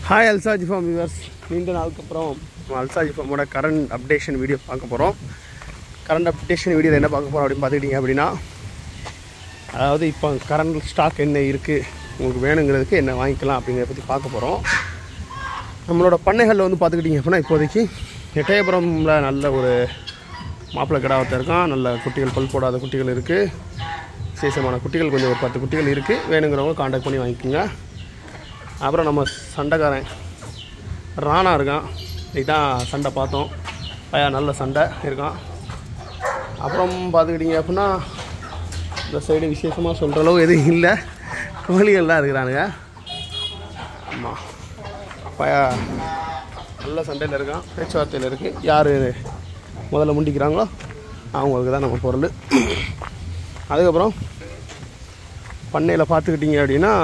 Hi அல்சாஜி form viewers நீண்ட நாளுக்கு அப்புறம் நம்ம அல்சாஜி ஃபார்மோட கரண்ட் அப்டேஷன் வீடியோ பார்க்க போகிறோம் கரண்ட் அப்டேஷன் வீடியோவில் என்ன பார்க்க போகிறோம் அப்படின்னு பார்த்துக்கிட்டிங்க அப்படின்னா அதாவது இப்போ கரண்ட் ஸ்டாக் என்ன இருக்குது உங்களுக்கு வேணுங்கிறதுக்கு என்ன வாங்கிக்கலாம் அப்படிங்கிறத பற்றி பார்க்க போகிறோம் நம்மளோட பண்ணைகளில் வந்து பார்த்துக்கிட்டிங்க அப்படின்னா இப்போதைக்கு எட்டயபுரமில் நல்ல ஒரு மாப்பிள்ளை கிடாவத்தை இருக்கான் நல்ல குட்டிகள் பல் போடாத குட்டிகள் இருக்குது விசேஷமான குட்டிகள் கொஞ்சம் ஒரு பத்து குட்டிகள் இருக்குது வேணுங்கிறவங்க காண்டாக்ட் பண்ணி வாங்கிக்கோங்க அப்புறம் நம்ம சண்டைக்காரன் ராணா இருக்கான் இதுதான் சண்டை பார்த்தோம் பையன் நல்ல சண்டை இருக்கான் அப்புறம் பார்த்துக்கிட்டிங்க அப்படின்னா இந்த சைடு விசேஷமாக சொல்கிற அளவு எதுவும் இல்லை கோழிகள் தான் இருக்கிறானுங்க ஆமாம் பைய நல்ல சண்டையில் இருக்கான் பேச்சுவார்த்தையில் இருக்குது யார் முதல்ல முண்டிக்கிறாங்களோ அவங்களுக்கு தான் நம்ம பொருள் அதுக்கப்புறம் பண்ணையில் பார்த்துக்கிட்டிங்க அப்படின்னா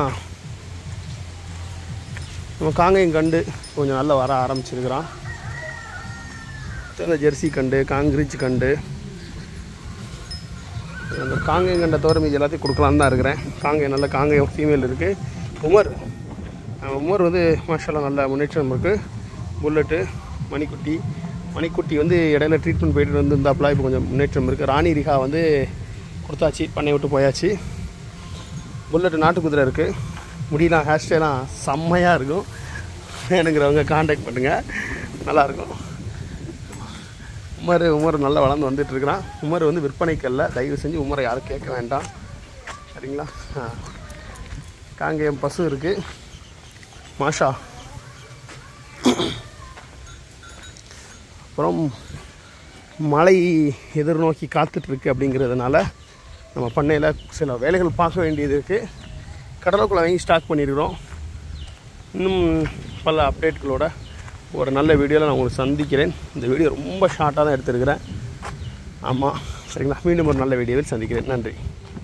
நம்ம காங்கேயம் கண்டு கொஞ்சம் நல்லா வர ஆரம்பிச்சிருக்கிறான் இந்த ஜெர்சி கண்டு காங்கிரீச் கண்டு அந்த காங்கேயம் கண்டை தவிர மீதி எல்லாத்தையும் கொடுக்கலான்னு தான் இருக்கிறேன் காங்கேயம் நல்ல காங்கேயம் ஃபீமேல் இருக்குது உமர் அஹ் உமர் வந்து மாஷால்லாம் நல்ல முன்னேற்றம் இருக்குது புல்லட்டு மணிக்குட்டி மணிக்குட்டி வந்து இடையில ட்ரீட்மெண்ட் போயிட்டு வந்திருந்தாப்புல இப்போ கொஞ்சம் முன்னேற்றம் இருக்குது ராணி ரிகா வந்து கொடுத்தாச்சு பண்ணை விட்டு போயாச்சு புல்லட்டு நாட்டு குதிரை இருக்குது முடியலாம் ஹேர் ஸ்டைலாம் செம்மையாக இருக்கும் வேணுங்கிறவங்க காண்டாக்ட் பண்ணுங்கள் நல்லாயிருக்கும் உமர் உமர் நல்லா வளர்ந்து வந்துட்டு இருக்கிறான் உமர் வந்து விற்பனைக்கு அல்ல தயவு செஞ்சு உமரை யாரும் கேட்க வேண்டாம் சரிங்களா ஆ. காங்கேயம் பசு இருக்குது மாஷா அப்புறம் மழை எதிர்நோக்கி காத்துட்ருக்கு அப்படிங்கிறதுனால நம்ம பண்ணையில் சில வேலைகள் பார்க்க வேண்டியது இருக்குது கடலுக்குள்ளே வாங்கி ஸ்டாக் பண்ணியிருக்கிறோம் இன்னும் பல அப்டேட்களோட ஒரு நல்ல வீடியோவில் நான் உங்களுக்கு சந்திக்கிறேன் இந்த வீடியோ ரொம்ப ஷார்ட்டாக தான் எடுத்திருக்கிறேன் ஆமாம் சரிங்களா மீண்டும் ஒரு நல்ல வீடியோவில் சந்திக்கிறேன் நன்றி